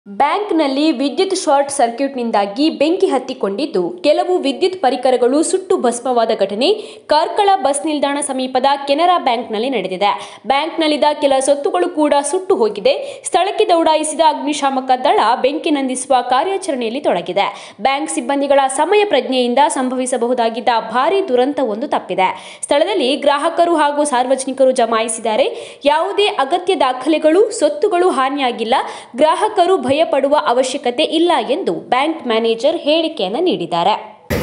ಬ್ಯಾಂಕ್ನಲ್ಲಿ ವಿದ್ಯುತ್ ಶಾರ್ಟ್ ಸರ್ಕ್ಯೂಟ್ನಿಂದಾಗಿ ಬೆಂಕಿ ಹತ್ತಿಕೊಂಡಿದ್ದು ಕೆಲವು ವಿದ್ಯುತ್ ಪರಿಕರಗಳು ಸುಟ್ಟು ಭಸ್ಮವಾದ ಘಟನೆ ಕಾರ್ಕಳ ಬಸ್ ನಿಲ್ದಾಣ ಸಮೀಪದ ಕೆನರಾ ಬ್ಯಾಂಕ್ನಲ್ಲಿ ನಡೆದಿದೆ ಬ್ಯಾಂಕ್ನಲ್ಲಿದ್ದ ಕೆಲ ಸೊತ್ತುಗಳು ಕೂಡ ಸುಟ್ಟು ಹೋಗಿದೆ ಸ್ಥಳಕ್ಕೆ ದೌಡಾಯಿಸಿದ ಅಗ್ನಿಶಾಮಕ ದಳ ಬೆಂಕಿ ನಂದಿಸುವ ಕಾರ್ಯಾಚರಣೆಯಲ್ಲಿ ತೊಡಗಿದೆ ಬ್ಯಾಂಕ್ ಸಿಬ್ಬಂದಿಗಳ ಸಮಯ ಪ್ರಜ್ಞೆಯಿಂದ ಸಂಭವಿಸಬಹುದಾಗಿದ್ದ ಭಾರೀ ದುರಂತವೊಂದು ತಪ್ಪಿದೆ ಸ್ಥಳದಲ್ಲಿ ಗ್ರಾಹಕರು ಹಾಗೂ ಸಾರ್ವಜನಿಕರು ಜಮಾಯಿಸಿದ್ದಾರೆ ಯಾವುದೇ ಅಗತ್ಯ ದಾಖಲೆಗಳು ಸೊತ್ತುಗಳು ಹಾನಿಯಾಗಿಲ್ಲ ಗ್ರಾಹಕರು ಭಯಪಡುವ ಅವಶ್ಯಕತೆ ಇಲ್ಲ ಎಂದು ಬ್ಯಾಂಕ್ ಮ್ಯಾನೇಜರ್ ಹೇಳಿಕೆಯನ್ನು ನೀಡಿದ್ದಾರೆ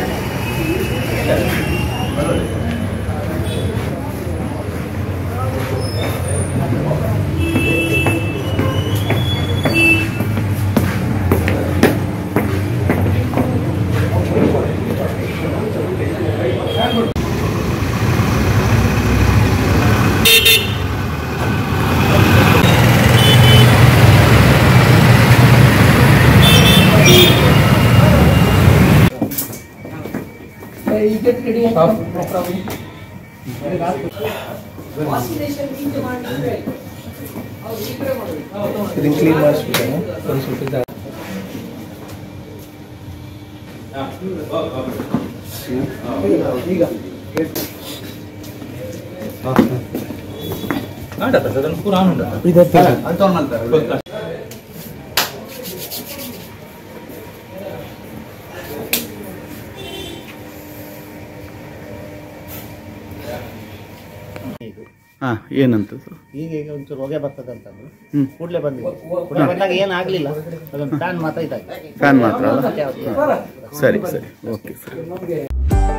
ಇದನ್ನ ಕ್ಲೀನ್ ಮಾಡಿಸ್ಬಿಟ್ಟು ಒಂದು ಸ್ವಲ್ಪ ಇದು ಈಗ ಹಾಂ ಏನಂತದ್ದು ಈಗ ಈಗ ಒಂಚೂರು ಹೊಗೆ ಬರ್ತದೆ ಅಂತಂದ್ರು ಹ್ಮ್. ಕೂಡಲೇ ಬಂದಿದೆ ಕೂಡಲೇ ಬಂದಾಗ ಏನು ಆಗಲಿಲ್ಲ ಅದೊಂದು ಫ್ಯಾನ್ ಮಾತ್ರ ಇದಾಗಿದೆ ಫ್ಯಾನ್ ಮಾತ್ರ ಅಲ್ಲ ಮತ್ತೆ ಯಾವ್ದು ಇಲ್ಲ. ಸರಿ ಸರಿ ಓಕೆ ಸರಿ